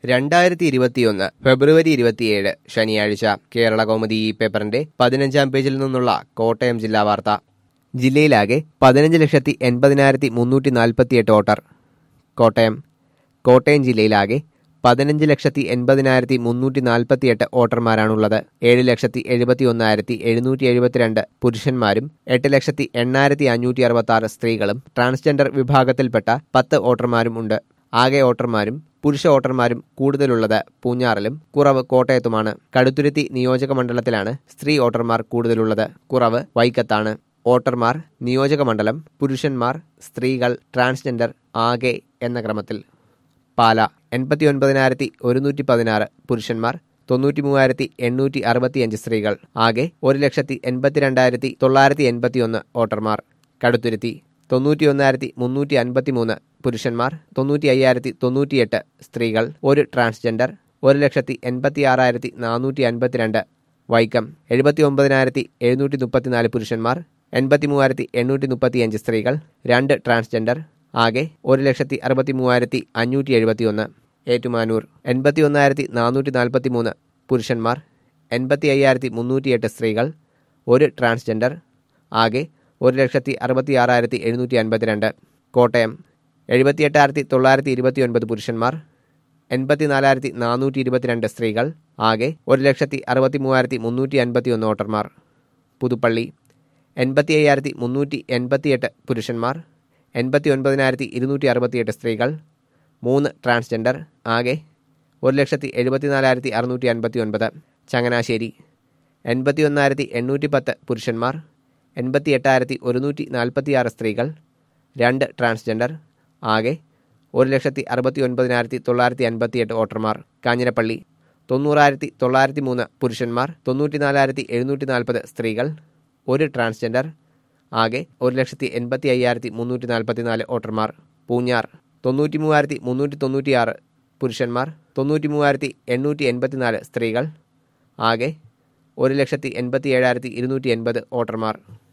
രണ്ടായിരത്തി ഇരുപത്തിയൊന്ന് ഫെബ്രുവരി ഇരുപത്തിയേഴ് ശനിയാഴ്ച കേരള കൗമുദി ഈ പേപ്പറിന്റെ പതിനഞ്ചാം പേജിൽ നിന്നുള്ള കോട്ടയം ജില്ലാ വാർത്ത ജില്ലയിലാകെ പതിനഞ്ച് ലക്ഷത്തി എൺപതിനായിരത്തി മുന്നൂറ്റി നാൽപ്പത്തിയെട്ട് വോട്ടർ കോട്ടയം കോട്ടയം ജില്ലയിലാകെ പതിനഞ്ച് ലക്ഷത്തി എൺപതിനായിരത്തി മുന്നൂറ്റി നാൽപ്പത്തിയെട്ട് വോട്ടർമാരാണുള്ളത് ഏഴ് ലക്ഷത്തി എഴുപത്തി ഒന്നായിരത്തി എഴുന്നൂറ്റി എഴുപത്തിരണ്ട് പുരുഷന്മാരും എട്ട് ലക്ഷത്തി എണ്ണായിരത്തി അഞ്ഞൂറ്റി അറുപത്തി ആറ് സ്ത്രീകളും ട്രാൻസ്ജെൻഡർ വിഭാഗത്തിൽപ്പെട്ട പത്ത് വോട്ടർമാരും ഉണ്ട് ആകെ വോട്ടർമാരും പുരുഷ വോട്ടർമാരും കൂടുതലുള്ളത് പൂഞ്ഞാറിലും കുറവ് കോട്ടയത്തുമാണ് കടുത്തുരുത്തി നിയോജക മണ്ഡലത്തിലാണ് സ്ത്രീ വോട്ടർമാർ കൂടുതലുള്ളത് കുറവ് വൈക്കത്താണ് വോട്ടർമാർ നിയോജക മണ്ഡലം പുരുഷന്മാർ സ്ത്രീകൾ ട്രാൻസ്ജെൻഡർ ആകെ എന്ന ക്രമത്തിൽ പാല എൺപത്തി ഒൻപതിനായിരത്തി ഒരുന്നൂറ്റി പതിനാറ് പുരുഷന്മാർ തൊണ്ണൂറ്റി മൂവായിരത്തി എണ്ണൂറ്റി അറുപത്തിയഞ്ച് സ്ത്രീകൾ ആകെ ഒരു ലക്ഷത്തി എൺപത്തിരണ്ടായിരത്തി തൊള്ളായിരത്തി എൺപത്തി ഒന്ന് വോട്ടർമാർ കടുത്തുരുത്തി തൊണ്ണൂറ്റി ഒന്നായിരത്തി മുന്നൂറ്റി അൻപത്തി മൂന്ന് പുരുഷന്മാർ തൊണ്ണൂറ്റി അയ്യായിരത്തി തൊണ്ണൂറ്റിയെട്ട് സ്ത്രീകൾ ഒരു ട്രാൻസ്ജെൻഡർ ഒരു ലക്ഷത്തി എൺപത്തി ആറായിരത്തി നാനൂറ്റി അൻപത്തിരണ്ട് വൈക്കം എഴുപത്തി ഒമ്പതിനായിരത്തി എഴുന്നൂറ്റി മുപ്പത്തിനാല് പുരുഷന്മാർ എൺപത്തി മൂവായിരത്തി എണ്ണൂറ്റി മുപ്പത്തിയഞ്ച് സ്ത്രീകൾ രണ്ട് ട്രാൻസ്ജെൻഡർ ആകെ ഒരു ലക്ഷത്തി അറുപത്തി മൂവായിരത്തി അഞ്ഞൂറ്റി എഴുപത്തി ഒന്ന് ഏറ്റുമാനൂർ എൺപത്തി ഒന്നായിരത്തി നാനൂറ്റി നാൽപ്പത്തി മൂന്ന് പുരുഷന്മാർ എൺപത്തി അയ്യായിരത്തി മുന്നൂറ്റിയെട്ട് സ്ത്രീകൾ ഒരു ട്രാൻസ്ജെൻഡർ ആകെ ഒരു ലക്ഷത്തി അറുപത്തി ആറായിരത്തി എഴുന്നൂറ്റി അൻപത്തിരണ്ട് കോട്ടയം എഴുപത്തിയെട്ടായിരത്തി തൊള്ളായിരത്തി ഇരുപത്തി ഒൻപത് പുരുഷന്മാർ എൺപത്തിനാലായിരത്തി നാനൂറ്റി ഇരുപത്തിരണ്ട് സ്ത്രീകൾ ആകെ ഒരു ലക്ഷത്തി അറുപത്തി മൂവായിരത്തി മുന്നൂറ്റി അൻപത്തി ഒന്ന് വോട്ടർമാർ പുതുപ്പള്ളി എൺപത്തി അയ്യായിരത്തി മുന്നൂറ്റി എൺപത്തിയെട്ട് പുരുഷന്മാർ എൺപത്തി ഒൻപതിനായിരത്തി ഇരുന്നൂറ്റി അറുപത്തിയെട്ട് സ്ത്രീകൾ മൂന്ന് ട്രാൻസ്ജെൻഡർ ആകെ ഒരു ലക്ഷത്തി എഴുപത്തിനാലായിരത്തി അറുന്നൂറ്റി അൻപത്തി ഒൻപത് ചങ്ങനാശ്ശേരി എൺപത്തി ഒന്നായിരത്തി എണ്ണൂറ്റി പത്ത് പുരുഷന്മാർ എൺപത്തി എട്ടായിരത്തി ഒരുന്നൂറ്റി നാൽപ്പത്തിയാറ് സ്ത്രീകൾ രണ്ട് ട്രാൻസ്ജെൻഡർ ആകെ ഒരു ലക്ഷത്തി അറുപത്തി ഒൻപതിനായിരത്തി തൊള്ളായിരത്തി അൻപത്തിയെട്ട് വോട്ടർമാർ കാഞ്ഞിരപ്പള്ളി തൊണ്ണൂറായിരത്തി തൊള്ളായിരത്തി മൂന്ന് പുരുഷന്മാർ തൊണ്ണൂറ്റി നാലായിരത്തി എഴുന്നൂറ്റി നാൽപ്പത് സ്ത്രീകൾ ഒരു ട്രാൻസ്ജെൻഡർ ആകെ ഒരു ലക്ഷത്തി എൺപത്തി അയ്യായിരത്തി മുന്നൂറ്റി നാൽപ്പത്തി നാല് വോട്ടർമാർ പൂഞ്ഞാർ തൊണ്ണൂറ്റി മൂവായിരത്തി മുന്നൂറ്റി തൊണ്ണൂറ്റിയാറ് പുരുഷന്മാർ തൊണ്ണൂറ്റി മൂവായിരത്തി എണ്ണൂറ്റി എൺപത്തിനാല് സ്ത്രീകൾ ആകെ ഒരു ലക്ഷത്തി എൺപത്തി ഏഴായിരത്തി ഇരുന്നൂറ്റി എൺപത് വോട്ടർമാർ